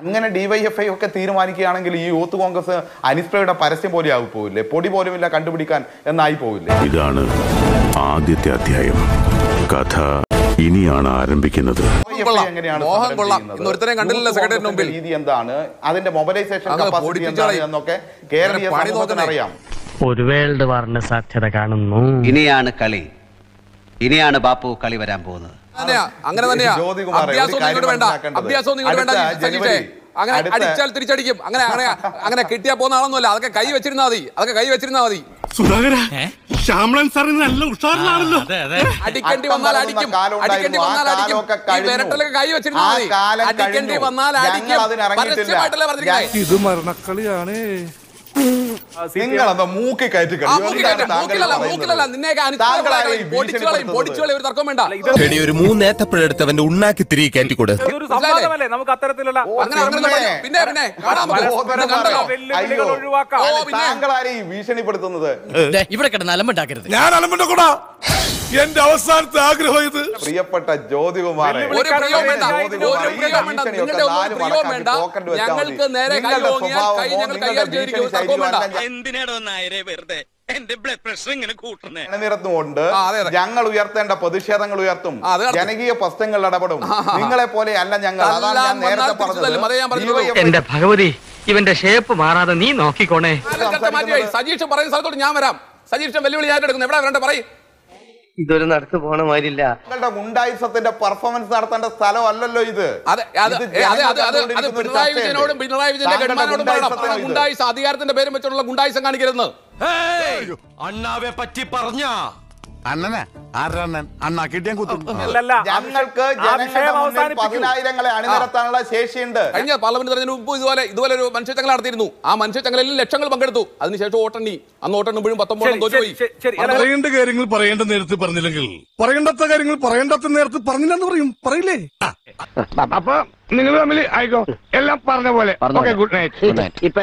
അങ്ങനെ ഡിവൈഎഫ്ഐ ഒക്കെ തീരുമാനിക്കുകയാണെങ്കിൽ ഈ യൂത്ത് കോൺഗ്രസ് അനിസ്പ്രയുടെ പരസ്യം പോലെ ആയി പോവില്ലേ പൊടി പോലുമില്ല കണ്ടുപിടിക്കാൻ എന്നായി പോവില്ലേ ഇതാണ് ആദ്യത്തെ അധ്യായം കഥ ഇനിയാണ് ആരംഭിക്കുന്നത് DYFI കൊള്ളാം. എങ്ങനെയാണ് മോഹം സമരം കൊള്ളാം. ചെയ്യുന്നത്? ഇന്ന് ഒരുത്തനെയും കണ്ടില്ലല്ലോ യൂത്ത് സെക്രട്ടറിയുടെ കോൺഗ്രസിന്റെ മുമ്പിൽ. രീതി എന്താണ് അതിന്റെ മൊബിലൈസേഷൻ അങ്ങ് കപ്പാസിറ്റി പൊടിപ്പിച്ച് എന്താണ് കളയും. എന്നൊക്കെ കേരളീയ ഇങ്ങനെ പണി സമൂഹത്തിന് നോക്കുന്നേ. അറിയാം ഒരു വേൾഡ് വാറിന് സാധ്യത കാണുന്നു ഇനിയാണ് കളി ഇനിയാണ് ബാപ്പു കളി വരാൻ പോകുന്നത് തന്നെയാ അങ്ങനെ തന്നെയാ ജ്യോതികുമാറേ, ഒരു അഭ്യാസം കാര്യം ഇങ്ങോട്ട് വേണ്ട മനസ്സിലാക്കേണ്ടത്. അഭ്യാസം ഇങ്ങോട്ട് വേണ്ട അടുത്ത സജീഷേ ജനുവരി, അങ്ങനെ അടുത്ത- അടിച്ചാൽ തിരിച്ചടിക്കും അങ്ങനെ അങ്ങനെ അങ്ങനെ കിട്ടിയാ പോകുന്ന ആളൊന്നുമല്ല അതൊക്കെ കൈ വെച്ചിരുന്നാ മതി അതൊക്കെ കൈ വെച്ചിരുന്നാ മതി സുധാകര ശ്യാമളൻ സാറിന് നല്ല ഉഷാറിലാണല്ലോ അടിക്കേണ്ടി അക്കം വന്നാൽ പറത്തുന്ന അടിക്കും കാലം അടിക്കേണ്ടി ഉണ്ടായിരുന്നു. വന്നാൽ ആ അടിക്കും കാലമൊക്കെ ഈ കഴിഞ്ഞു. വിരട്ടലൊക്കെ കൈ വെച്ചിരുന്നാ ആ മതി കാലം അടിക്കേണ്ടി കഴിഞ്ഞു. വന്നാൽ ഞങ്ങൾ അടിക്കും അതിന് ഇറങ്ങിയിട്ടില്ല. പരസ്യമായിട്ടല്ലേ പറഞ്ഞിരിക്കുന്നത് ഇത് മരണക്കളിയാണ് നിങ്ങളെന്താ മൂക്കി കയറ്റി ആ മൂക്കിലല്ല മൂക്കിലല്ല മൂക്കിലല്ല നിന്നെയൊക്കെ താങ്കളാണ് ഈ പൊടിച്ചു കളയും പൊടിച്ചു കളയും ഒരു തർക്കം വേണ്ട എടി ഒരു മൂന്നേത്തപ്പഴെടുത്ത് അവന്റെ ഉണ്ണാക്കി തിരികെ കയറ്റിക്കൊടു ഇതൊരു സംവാദമല്ലേ നമുക്ക് അത്തരത്തിലുള്ള അങ്ങനെ അങ്ങനെ പറഞ്ഞു. പിന്നെ പിന്നെ കാണാൻ പറ്റും. ഇത് കണ്ടല്ലോ വെല്ലുവിളികൾ ഒഴിവാക്കാം ഓ പിന്നെ താങ്കളാരെ ഈ ഭീഷണിപ്പെടുത്തുന്നത് ഇവിടെ കിടന്ന് അലമ്പുണ്ടാക്കരുത് ഞാൻ അലമ്പണ്ട കൂടാ എന്റെ അവസാനത്തെ ആഗ്രഹം ഇത് പ്രിയപ്പെട്ട ജ്യോതികുമാറെ ഒരു പ്രിയവും വേണ്ട ജ്യോതികുമാർ, ഒരു ഈ പ്രിയവും വേണ്ട ഭീഷണിയൊക്കെ നിങ്ങളുടെ ഒന്നും നാല് പ്രിയവും മടക്കാക്കി വേണ്ട പോക്കറ്റ് വെച്ചാൽ ഞങ്ങൾക്ക് മതി. നേരെ കൈ നിങ്ങളുടെ ഓങ്ങിയാൽ കൈ സ്വഭാവമോ, ഞങ്ങൾ നിങ്ങളുടെ കൈകാര്യം ചെയ്തിരിക്കും ഒരു തർക്കവും വേണ്ട ഭീഷണി എന്തിനാടോ നായരെ വെറുതെ എന്റെ ബ്ലഡ് പ്രഷർ ഇങ്ങനെ കൂട്ടണേ നിരത്തുകൊണ്ട് ആ, അതെ, അതെ. ഞങ്ങൾ ഉയർത്തേണ്ട പ്രതിഷേധങ്ങൾ ഉയർത്തും ആ, അത് നടത്തും. ജനകീയ പ്രശ്നങ്ങളിൽ ഇടപെടും നിങ്ങളെ പോലെ അല്ല ഞങ്ങൾ അതാണ് ഞാൻ തല്ലാൻ നേരത്തെ വന്നാൽ തിരിച്ചു തല്ലും. അതേ ഞാൻ പറഞ്ഞത് പറഞ്ഞുള്ളൂ. DYFI എന്റെ ഭഗവതി ഇവന്റെ ഷേപ്പ് മാറാതെ നീ നോക്കിക്കോണേ കാലഘട്ടം മാറ്റി പോയി. സജീഷ് പറയുന്ന സ്ഥലത്തോട്ട് ഞാൻ വരാം സജീഷ് വെല്ലുവിളി ഞാൻ എടുക്കുന്നു എവിടെ വരണ്ട പറയും ഇതൊരു നടക്ക് പോണ മാതിരില്ല നിങ്ങളുടെ ഗുണ്ടായുസത്തിന്റെ പെർഫോമൻസ് നടത്തേണ്ട സ്ഥലമല്ലല്ലോ ഇത് അതെ അതെ ഇത് ഏ, അതെ അതെ അതെ ജനങ്ങൾ അത് കണ്ടുകൊണ്ടിരിക്കുന്ന ഒരു പിണറായി ചർച്ചയല്ലേ? വിജയനോടും പിണറായി വിജയന്റെ താങ്കളുടെ ഗൺമാനോടും പറയണം ഗുണ്ടായിസത്തിനാണ് ഇത്. ഗുണ്ടായിസ് അധികാരത്തിന്റെ പേരും വെച്ചുള്ള ഗുണ്ടായിസം കാണിക്കരുതെന്ന് അണ്ണാവെ പറ്റി പറഞ്ഞ അണ്ണനാ ആരണ്ണൻ അണ്ണാ കിട്ടിയാൻ കുത്തും അല്ലല്ല ഞങ്ങൾക്ക് ആ വിഷയം ജനങ്ങളുടെ മുന്നിൽ അവസാനിപ്പിക്കൂ പതിനായിരങ്ങളെ അണിനിരത്താനുള്ള ശേഷിയുണ്ട് കഴിഞ്ഞ പാർലമെന്റ് തെരഞ്ഞെടുപ്പ് മുമ്പ് ഇതുപോലെ ഇതുപോലെ ഒരു മനുഷ്യച്ചങ്ങല നടത്തിയിരുന്നു ആ മനുഷ്യച്ചങ്ങലയിൽ ലക്ഷങ്ങൾ പങ്കെടുത്തു അതിനുശേഷം വോട്ടെണ്ണി അന്ന് വോട്ടെണ്ണുമ്പോഴും ശരി, പത്തൊമ്പതും ശരി, തോറ്റുപോയി ശരി, ശരി. അല്ല, പറയേണ്ട കാര്യങ്ങൾ പറയേണ്ട നേരത്ത് പറഞ്ഞില്ലെങ്കിൽ പറയേണ്ടാത്ത കാര്യങ്ങൾ പറയേണ്ടാത്ത നേരത്ത് പറഞ്ഞില്ലെന്ന് പറയും പറയില്ലേ അപ്പൊ നിങ്ങൾ തമ്മിൽ ആയിക്കോ എല്ലാം പറഞ്ഞ പോലെ ഗുഡ് നൈറ്റ്